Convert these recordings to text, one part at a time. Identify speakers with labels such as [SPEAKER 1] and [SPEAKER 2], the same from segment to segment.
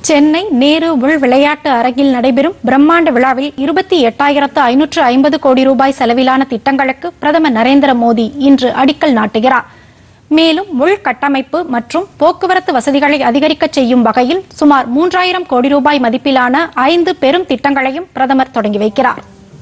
[SPEAKER 1] சென்னை நேரு உள் விளையாட்டு அரங்கில் நடைபெறும் பிரம்மாண்ட விழாவில் இருபத்தி எட்டாயிரத்து ஐநூற்று ஐம்பது கோடி ரூபாய் செலவிலான திட்டங்களுக்கு பிரதமர் நரேந்திர மோடி இன்று அடிக்கல் நாட்டுகிறார் மேலும் உள்கட்டமைப்பு மற்றும் போக்குவரத்து வசதிகளை அதிகரிக்க செய்யும் வகையில் சுமார் மூன்றாயிரம் கோடி ரூபாய் மதிப்பிலான ஐந்து பெரும் திட்டங்களையும் பிரதமர் தொடங்கி வைக்கிறார்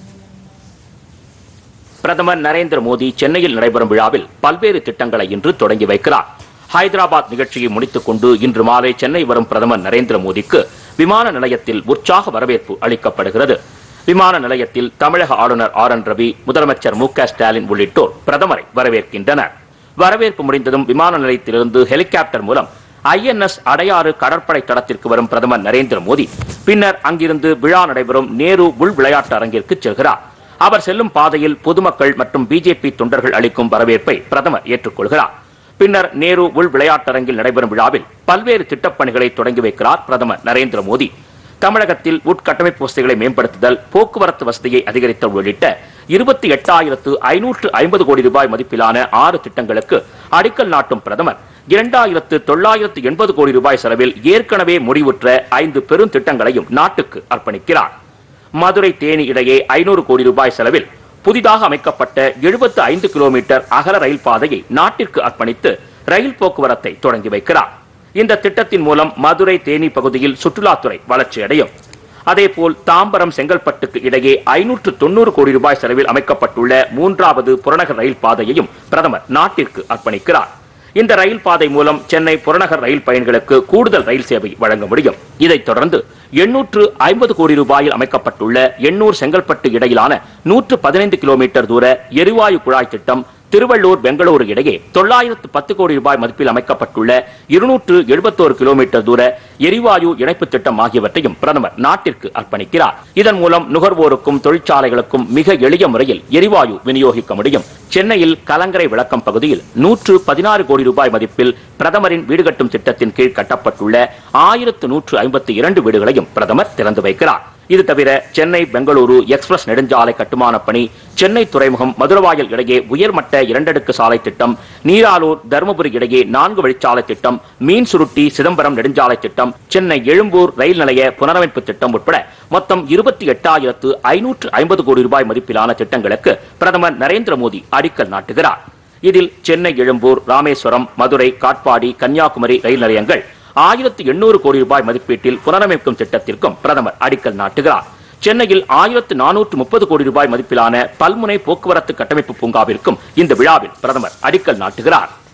[SPEAKER 2] பிரதமர் நரேந்திர மோடி சென்னையில் நடைபெறும் விழாவில் பல்வேறு திட்டங்களை இன்று தொடங்கி வைக்கிறார் ஹைதராபாத் நிகழ்ச்சியை முடித்துக் கொண்டு இன்று மாலை சென்னை வரும் பிரதமர் நரேந்திர மோடிக்கு விமான நிலையத்தில் உற்சாக வரவேற்பு அளிக்கப்படுகிறது விமான நிலையத்தில் தமிழக ஆளுநர் ஆர் என் ரவி முதலமைச்சர் மு க ஸ்டாலின் உள்ளிட்டோர் பிரதமரை வரவேற்கின்றனர் வரவேற்பு முடிந்ததும் விமான நிலையத்திலிருந்து ஹெலிகாப்டர் மூலம் ஐஎன்எஸ் அடையாறு கடற்படை தளத்திற்கு வரும் பிரதமர் நரேந்திர மோடி பின்னர் அங்கிருந்து விழா நடைபெறும் நேரு உள் விளையாட்டு அரங்கிற்கு செல்கிறார் அவர் செல்லும் பாதையில் பொதுமக்கள் மற்றும் பிஜேபி தொண்டர்கள் அளிக்கும் வரவேற்பை பிரதமர் ஏற்றுக்கொள்கிறார் பின்னர் நேரு உள் விளையாட்டரங்கில் நடைபெறும் விழாவில் பல்வேறு திட்டப்பணிகளை தொடங்கி வைக்கிறார் பிரதமர் நரேந்திர மோடி தமிழகத்தில் உட்கட்டமைப்பு வசதிகளை மேம்படுத்துதல் போக்குவரத்து வசதியை அதிகரித்தல் உள்ளிட்ட இருபத்தி எட்டாயிரத்து ஐநூற்று ஐம்பது கோடி ரூபாய் மதிப்பிலான ஆறு திட்டங்களுக்கு அடிக்கல் நாட்டும் பிரதமர் இரண்டாயிரத்து தொள்ளாயிரத்து எண்பது கோடி ரூபாய் செலவில் ஏற்கனவே முடிவுற்ற ஐந்து பெரும் திட்டங்களையும் நாட்டுக்கு அர்ப்பணிக்கிறார் மதுரை தேனி இடையே ஐநூறு கோடி ரூபாய் செலவில் புதிதாக அமைக்கப்பட்ட எழுபத்து ஐந்து கிலோமீட்டர் அகல ரயில் பாதையை நாட்டிற்கு அர்ப்பணித்து ரயில் போக்குவரத்தை தொடங்கி வைக்கிறார் இந்த திட்டத்தின் மூலம் மதுரை தேனி பகுதியில் சுற்றுலாத்துறை வளர்ச்சியடையும் அதேபோல் தாம்பரம் செங்கல்பட்டுக்கு இடையே ஐநூற்று தொண்ணூறு கோடி ரூபாய் செலவில் அமைக்கப்பட்டுள்ள மூன்றாவது புறநகர் ரயில் பாதையையும் பிரதமர் நாட்டிற்கு அர்ப்பணிக்கிறார் இந்த ரயில் பாதை மூலம் சென்னை புறநகர் ரயில் பயணிகளுக்கு கூடுதல் ரயில் சேவை வழங்க முடியும் இதைத் தொடர்ந்து எண்ணூற்று ஐம்பது கோடி ரூபாயில் அமைக்கப்பட்டுள்ள எண்ணூர் செங்கல்பட்டு இடையிலான நூற்று பதினைந்து கிலோமீட்டர் தூர எரிவாயு குழாய் திட்டம் திருவள்ளூர் பெங்களூரு இடையே தொள்ளாயிரத்து பத்து கோடி ரூபாய் மதிப்பில் அமைக்கப்பட்டுள்ள இருநூற்று எழுபத்தோரு கிலோமீட்டர் தூர எரிவாயு இணைப்பு திட்டம் ஆகியவற்றையும் பிரதமர் நாட்டிற்கு அர்ப்பணிக்கிறார் இதன் மூலம் நுகர்வோருக்கும் தொழிற்சாலைகளுக்கும் மிக எளிய முறையில் எரிவாயு விநியோகிக்க முடியும் சென்னையில் கலங்கரை விளக்கம் பகுதியில் நூற்று பதினாறு கோடி ரூபாய் மதிப்பில் பிரதமரின் வீடு கட்டும் திட்டத்தின் கீழ் கட்டப்பட்டுள்ள ஆயிரத்து நூற்று ஐம்பத்தி இரண்டு வீடுகளையும் பிரதமர் திறந்து வைக்கிறார் இது தவிர சென்னை பெங்களூரு எக்ஸ்பிரஸ் நெடுஞ்சாலை கட்டுமான பணி சென்னை துறைமுகம் மதுரவாயல் இடையே உயர்மட்ட இரண்டடுக்கு சாலை திட்டம் நீராலூர் தருமபுரி இடையே நான்கு வழிச்சாலை திட்டம் மீன் சுருட்டி சிதம்பரம் நெடுஞ்சாலை திட்டம் சென்னை எழும்பூர் ரயில் நிலைய புனரமைப்பு திட்டம் உட்பட மொத்தம் இருபத்தி எட்டாயிரத்து ஐநூற்று ஐம்பது கோடி ரூபாய் மதிப்பிலான திட்டங்களுக்கு பிரதமர் நரேந்திர மோடி அடிக்கல் நாட்டுகிறார் இதில் சென்னை எழும்பூர் ராமேஸ்வரம் மதுரை காட்பாடி கன்னியாகுமரி ரயில் நிலையங்கள் ஆயிரத்து எண்ணூறு கோடி ரூபாய் மதிப்பீட்டில் புனரமைக்கும் திட்டத்திற்கும் பிரதமர் அடிக்கல் நாட்டுகிறார் சென்னையில் ஆயிரத்து நானூற்று முப்பது கோடி ரூபாய் மதிப்பிலான பல்முனை போக்குவரத்து கட்டமைப்பு பூங்காவிற்கும் இந்த விழாவில் பிரதமர் அடிக்கல் நாட்டுகிறார்